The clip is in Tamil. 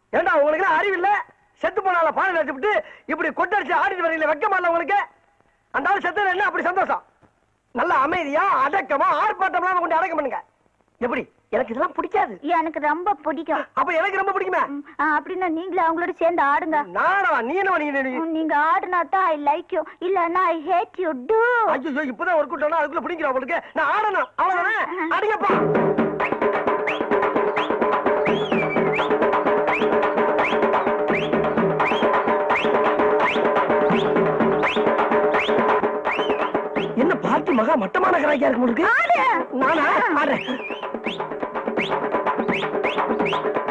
ஏண்டா உங்களுக்கு அறிவு இல்ல செத்து போனால பால் அடிச்சு விட்டு இப்படி கொட்டடிச்சு ஆடிட்டு வரீங்களே வெக்கமா இல்ல உங்களுக்கு அந்த ஆள் செத்து என்ன அப்படி சந்தோஷம் நல்ல அமைதியா அடக்கமா ஆர்ப்பாட்டம் இல்லாம கொண்டு அடக்கம் பண்ணுங்க எப்படி எனக்கு இதெல்லாம் பிடிக்காது எனக்கு ரொம்ப பிடிக்கும் அப்ப எனக்கு ரொம்ப பிடிக்குமே ம், ஆ, அப்படின்னா நீங்களும் அவங்களோட சேர்ந்து ஆடுங்க நானா நீ என்ன நீ நீ- ம், நீங்க ஆடுனா தான் ஐ லைக் யூ இல்லன்னா ஐ ஹேட் யூ டூ ஐயோ இப்பதான் ஒரு கூட்டம் அதுக்குள்ள பிடிக்கிறோம் உங்களுக்கு நான் ஆடணும் அவ்வளவுதானே அடிங்கப்பா என்ன பார்ட்டி மகா மட்டமான கராக்கியா இருக்கு உங்களுக்கு நானா ஆடுறேன்